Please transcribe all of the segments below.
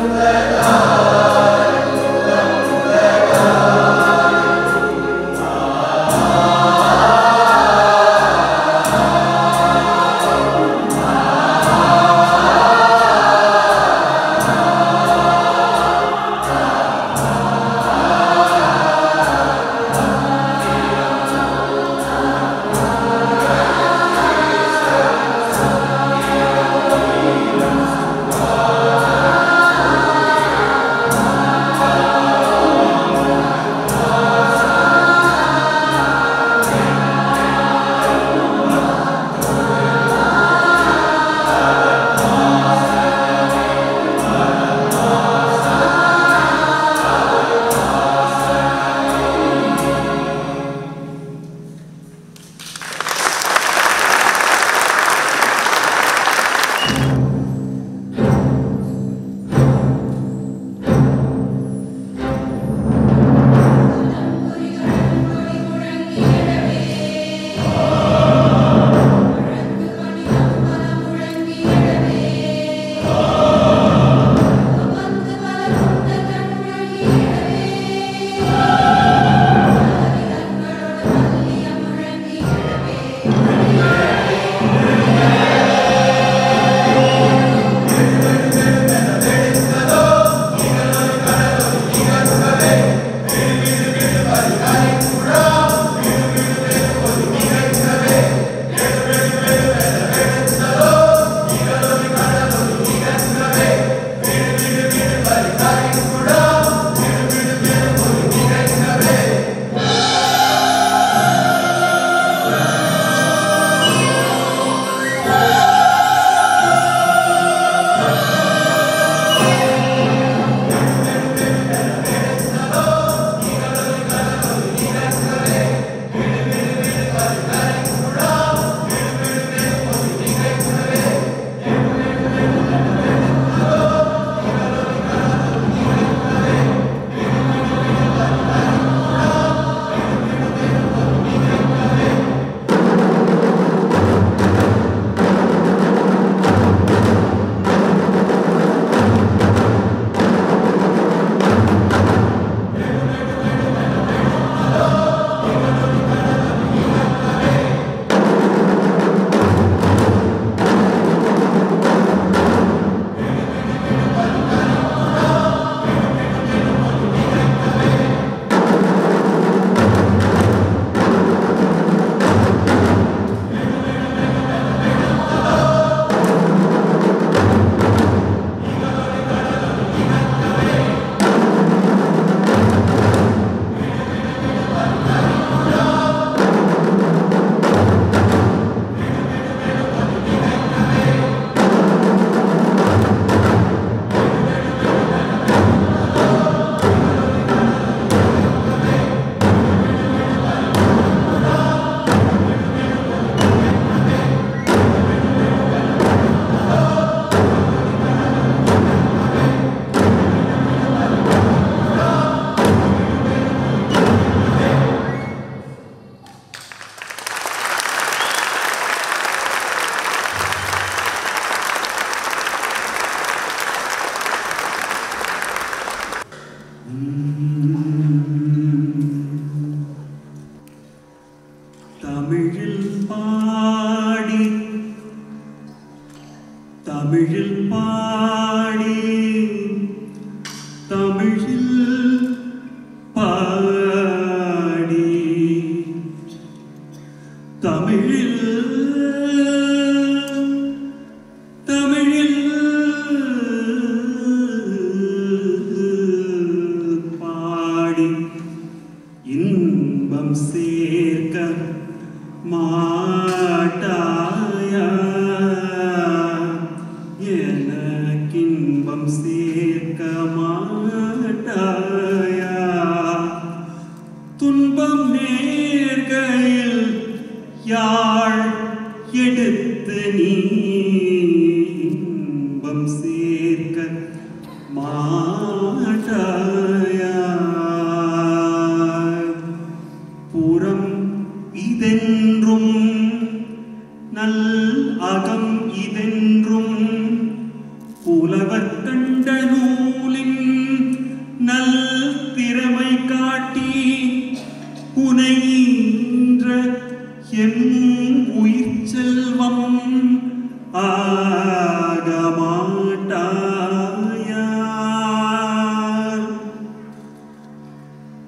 ஆ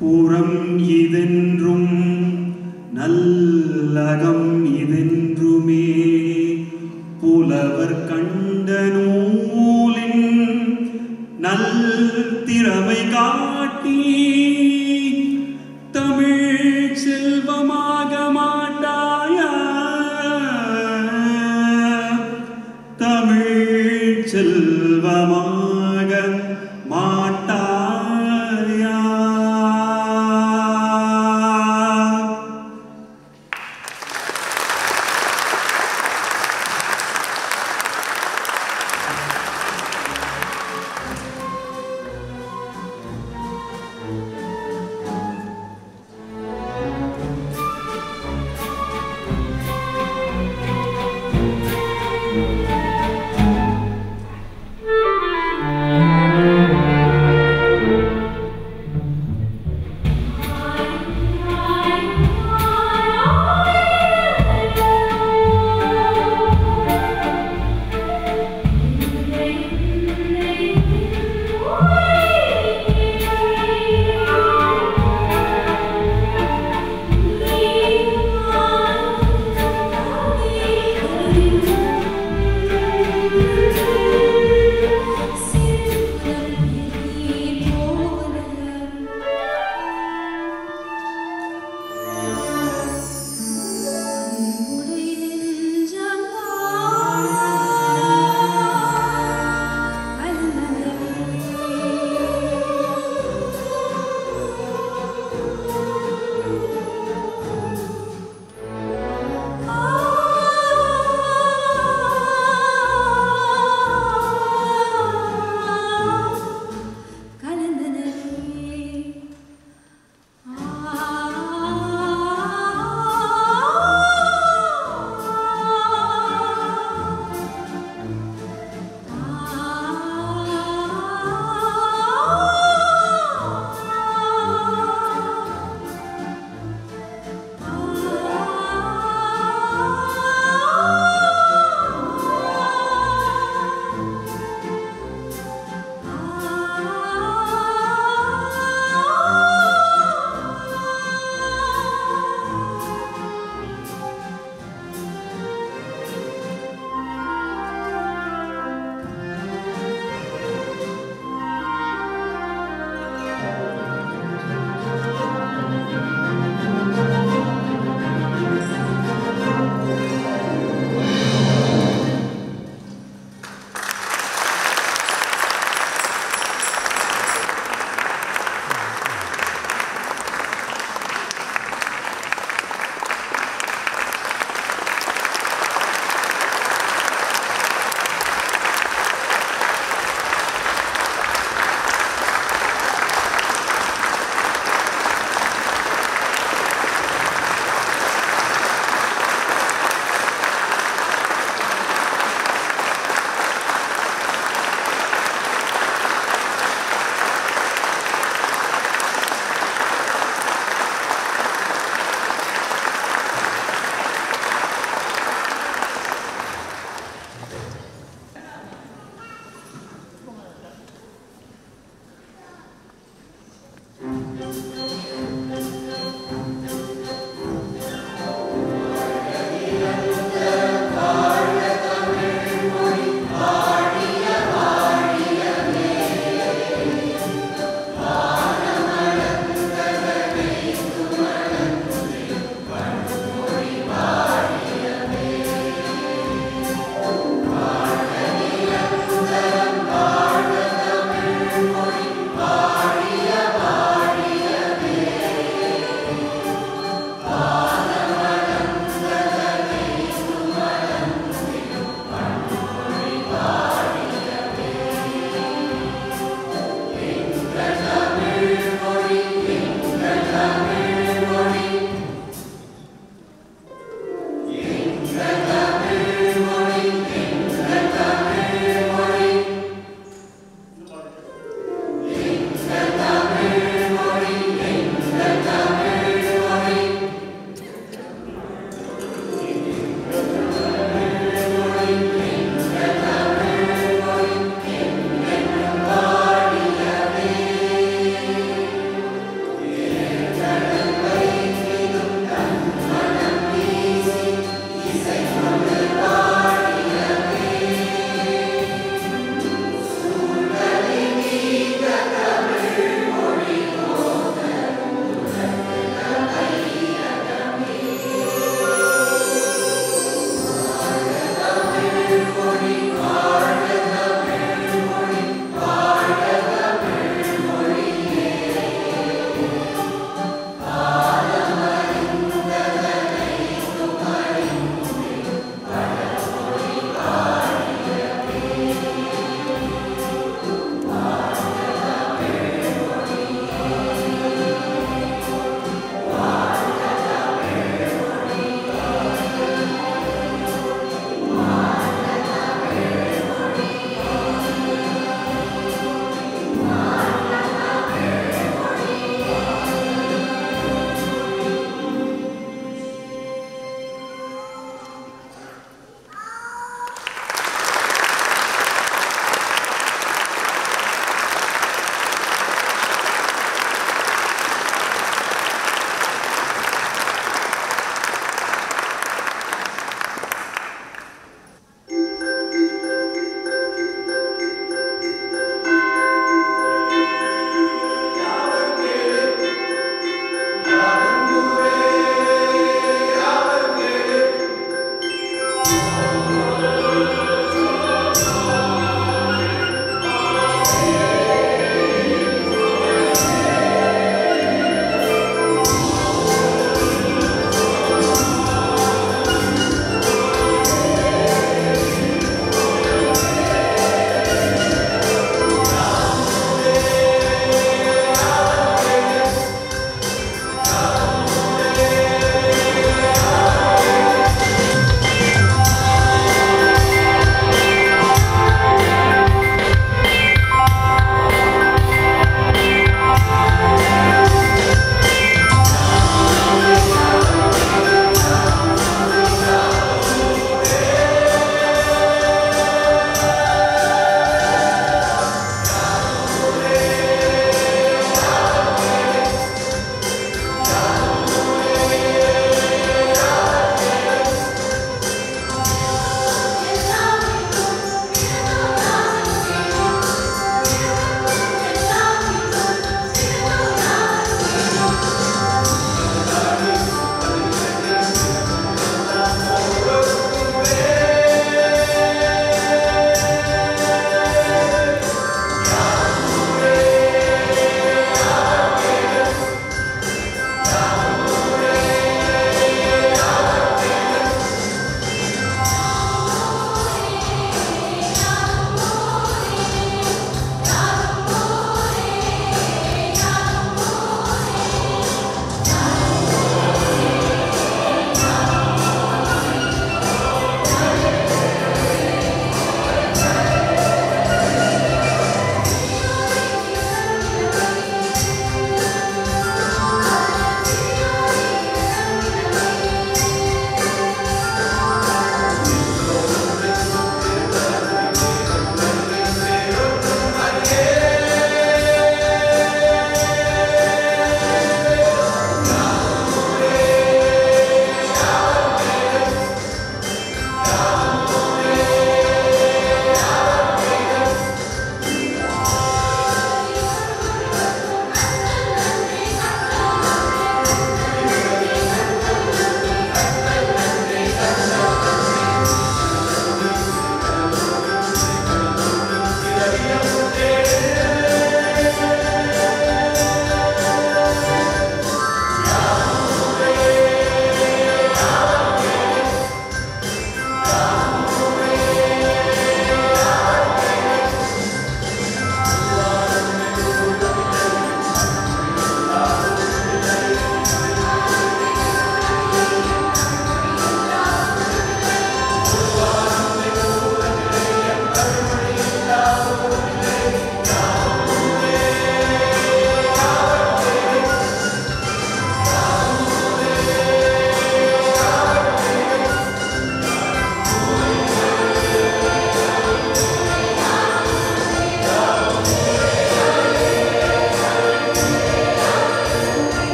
புறம் இதென்றும் நல்லகம் இதென்றுமே புலவர் கண்ட நூலின் நல் திறமை காட்டி தமிழ் செல்வமாக மாட்டாயா தமிழ் செல்வமாக மாட்டாயா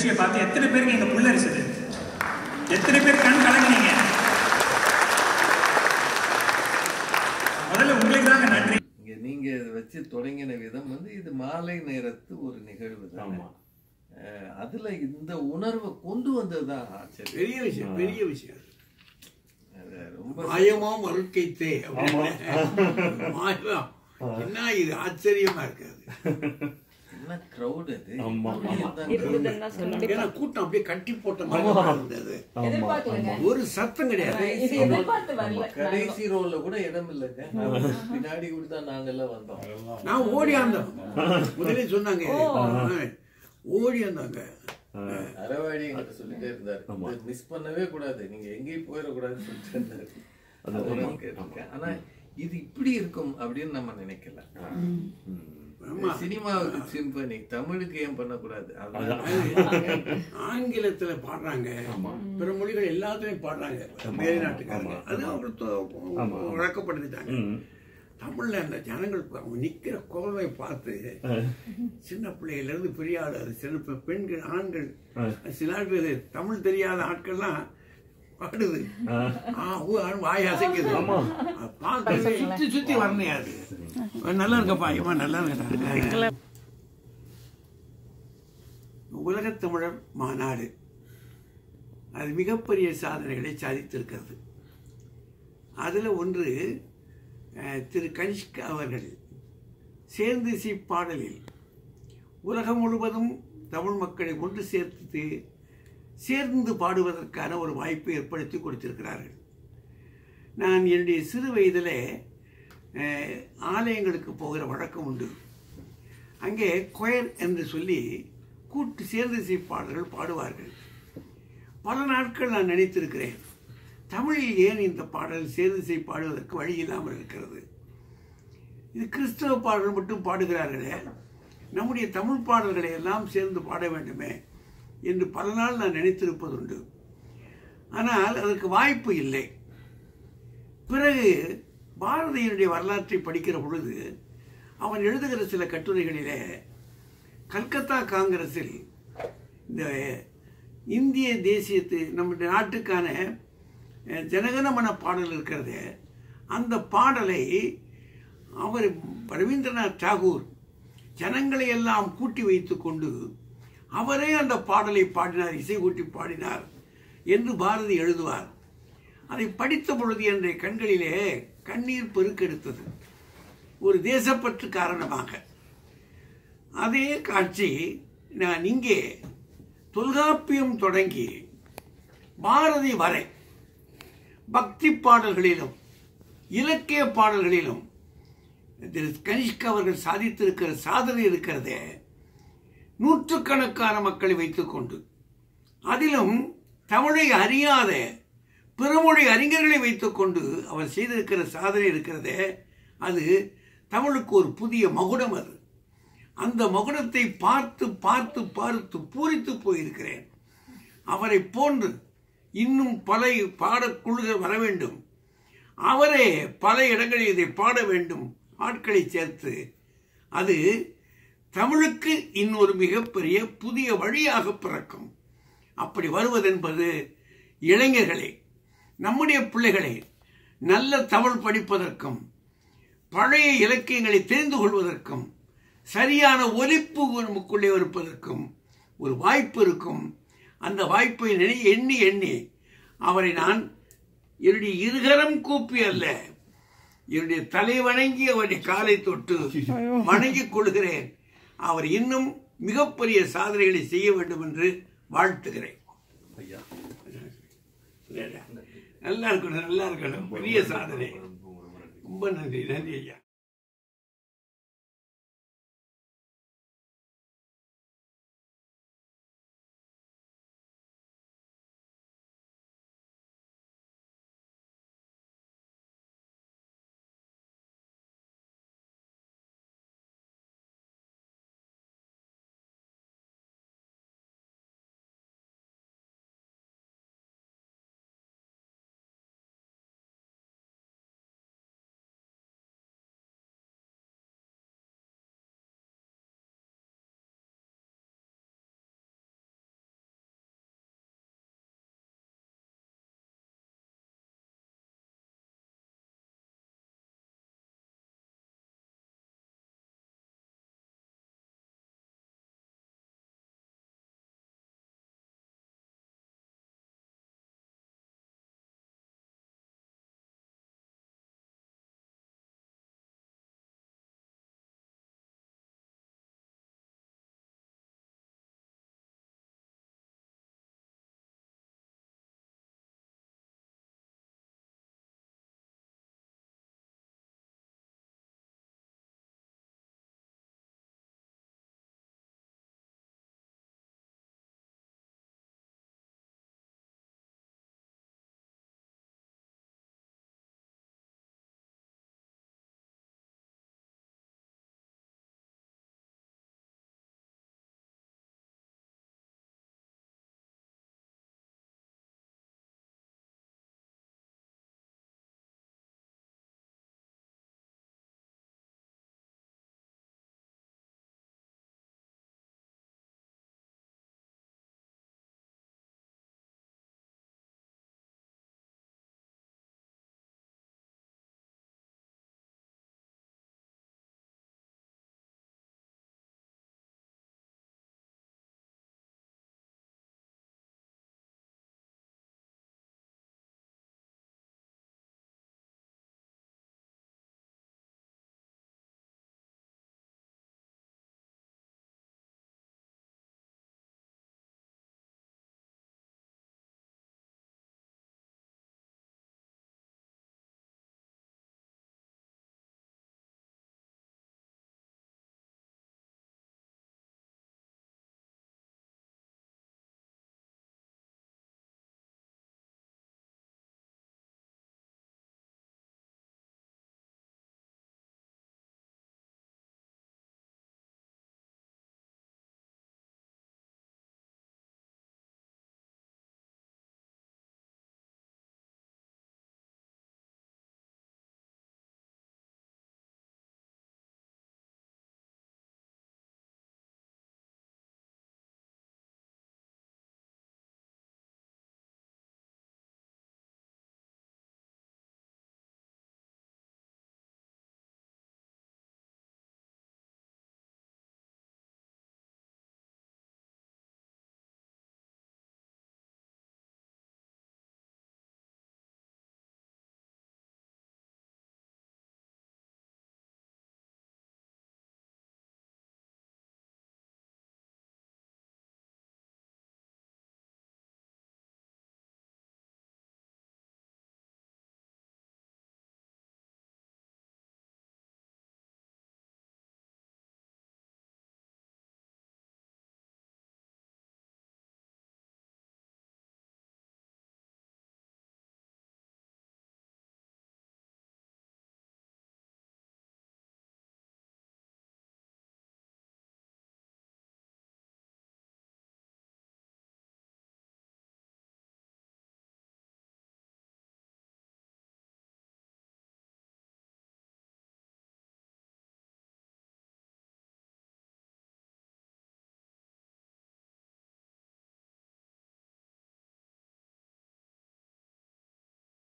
நிகழ்ச்சியை பார்த்து எத்தனை பேருக்கு எங்க புல்லரிச்சது எத்தனை பேர் கண் கலங்குனீங்க முதல்ல உங்களுக்கு தாங்க நன்றி இங்க நீங்க இதை வச்சு தொடங்கின விதம் வந்து இது மாலை நேரத்து ஒரு நிகழ்வு தானே ஆமா. அஹ் அதுல இந்த உணர்வை கொண்டு வந்ததுதான் ஆச்சரியம் பெரிய விஷயம் பெரிய விஷயம் அது ரொம்ப மாயமா மறுக்கைத்தே மாயம் என்ன இது ஆச்சரியமா இருக்காது என்ன crowd அது ஆமா, இப்படி இருந்தாங்க. இருக்குதுன்னு தான் சொல்லணும் ஏன்னா கூட்டம் அப்படியே கட்டி போட்ட மாதிரி இருந்தது எதிர்பார்க்கலங்க ஒரு சத்தம் கிடையாது இது எதிர்பார்த்து வரல கடைசி ரோல கூட இடம் இல்லைங்க பின்னாடி கூட தான் நாங்கெல்லாம் வந்தோம் நான் ஓடி வந்தோம் முதலே சொன்னாங்க ஓடி வந்தாங்க அறவாடி என்கிட்ட சொல்லிட்டே இருந்தாரு மிஸ் பண்ணவே கூடாது நீங்க எங்கேயும் போயிடக்கூடாதுன்னு சொல்லிட்டு இருந்தாரு அதெல்லாம் கேட்டிருக்கேன் ஆனா இது இப்படி இருக்கும் அப்படின்னு நம்ம நினைக்கல சினிமாவுக்கு சிம்பனி தமிழுக்கு ஏன் பண்ணக்கூடாது அதான் ஆங்கிலத்துல பாடுறாங்க பிற மொழிகள் எல்லாத்துலயும் பாடுறாங்க மேலை நாட்டுக்காரங்க அது அவங்களுக்கு வழக்கப்படுத்திட்டாங்க தமிழ்ல அந்த ஜனங்கள் அவங்க நிக்கிற கோலமை பார்த்து சின்ன பிள்ளையில இருந்து பெரிய ஆள் அது சின்ன பெ- பெண்கள் ஆண்கள் சில பேர் தமிழ் தெரியாத ஆட்கள்லாம் பாடுது ஆ, ஊ, ஆ, வாய் அசைக்குது அது பார்த்து சுத்தி சுத்தி வரணையா அது நல்லா இருக்கப்பா ஐயமா நல்லா இருக்கா உலகத் தமிழர் மாநாடு அது மிகப்பெரிய சாதனைகளை சாதித்திருக்கிறது அதில் ஒன்று அஹ், திரு கனிஷ்க் அவர்கள் சேர்ந்திசை பாடலில் உலகம் முழுவதும் தமிழ் மக்களை ஒன்று சேர்த்து சேர்ந்து பாடுவதற்கான ஒரு வாய்ப்பை ஏற்படுத்தி கொடுத்திருக்கிறார்கள் நான் என்னுடைய சிறு வயதில் அஹ், ஆலயங்களுக்கு போகிற வழக்கம் உண்டு அங்கே கொயர் என்று சொல்லி கூட்டு சேர்ந்திசை பாடல்கள் பாடுவார்கள் பல நாட்கள் நான் நினைத்திருக்கிறேன் தமிழில் ஏன் இந்த பாடல் சேர்ந்திசை பாடுவதற்கு வழி இல்லாமல் இருக்கிறது இது கிறிஸ்தவ பாடல்கள் மட்டும் பாடுகிறார்களே நம்முடைய தமிழ் பாடல்களை எல்லாம் சேர்ந்து பாட வேண்டுமே என்று பல நாள் நான் நினைத்திருப்பதுண்டு ஆனால் அதற்கு வாய்ப்பு இல்லை பிறகு பாரதியினுடைய வரலாற்றை படிக்கிற பொழுது அவன் எழுதுகிற சில கட்டுரைகளிலே கல்கத்தா காங்கிரஸில் இந்த இந்திய தேசியத்து நம்முடைய நாட்டுக்கான அஹ், ஜனகணமன பாடல் இருக்கிறது அந்த பாடலை அவர் ரவீந்திரநாத் தாகூர் ஜனங்களை எல்லாம் கூட்டி வைத்துக் கொண்டு அவரே அந்த பாடலை பாடினார் இசை கூட்டி பாடினார் என்று பாரதி எழுதுவார் அதை படித்த பொழுது என்னுடைய கண்களிலே கண்ணீர் பெருக்கெடுத்தது ஒரு தேசப்பற்று காரணமாக அதே காட்சி நான் இங்கே தொல்காப்பியம் தொடங்கி பாரதி வரை பக்தி பாடல்களிலும் இலக்கிய பாடல்களிலும் திரு கனிஷ்க் அவர்கள் சாதித்திருக்கிற சாதனை இருக்கிறதே நூற்றுக்கணக்கான மக்களை வைத்துக்கொண்டு அதிலும் தமிழை அறியாத பிறமொழி அறிஞர்களை வைத்துக்கொண்டு அவர் செய்திருக்கிற சாதனை இருக்கிறதே அது தமிழுக்கு ஒரு புதிய மகுடம் அது அந்த மகுடத்தை பார்த்து பார்த்து பார்த்து பூரித்து போயிருக்கிறேன் அவரை போன்று இன்னும் பல பாடக்குழுகள் வர வேண்டும் அவரே பல இடங்களில் இதை பாட வேண்டும் ஆட்களை சேர்த்து அது தமிழுக்கு இன்னொரு மிகப்பெரிய புதிய வழியாக பிறக்கும் அப்படி வருவதென்பது இளைஞர்களே நம்முடைய பிள்ளைகளை நல்ல தமிழ் படிப்பதற்கும் பழைய இலக்கியங்களை தெரிந்து கொள்வதற்கும் சரியான ஒலிப்பு நமக்குள்ளே இருப்பதற்கும் ஒரு வாய்ப்பு இருக்கும் அந்த வாய்ப்பை நினை எண்ணி எண்ணி அவரை நான் என்னுடைய இருகரம் கூப்பி அல்ல என்னுடைய தலை வணங்கி அவருடைய காலை தொட்டு வணங்கிக் கொள்கிறேன் அவர் இன்னும் மிகப்பெரிய சாதனைகளை செய்ய வேண்டும் என்று வாழ்த்துகிறேன் ஐயா நல்லா இருக்கணும் நல்லா இருக்கணும் பெரிய சாதனை ரொம்ப நன்றி நன்றி ஐயா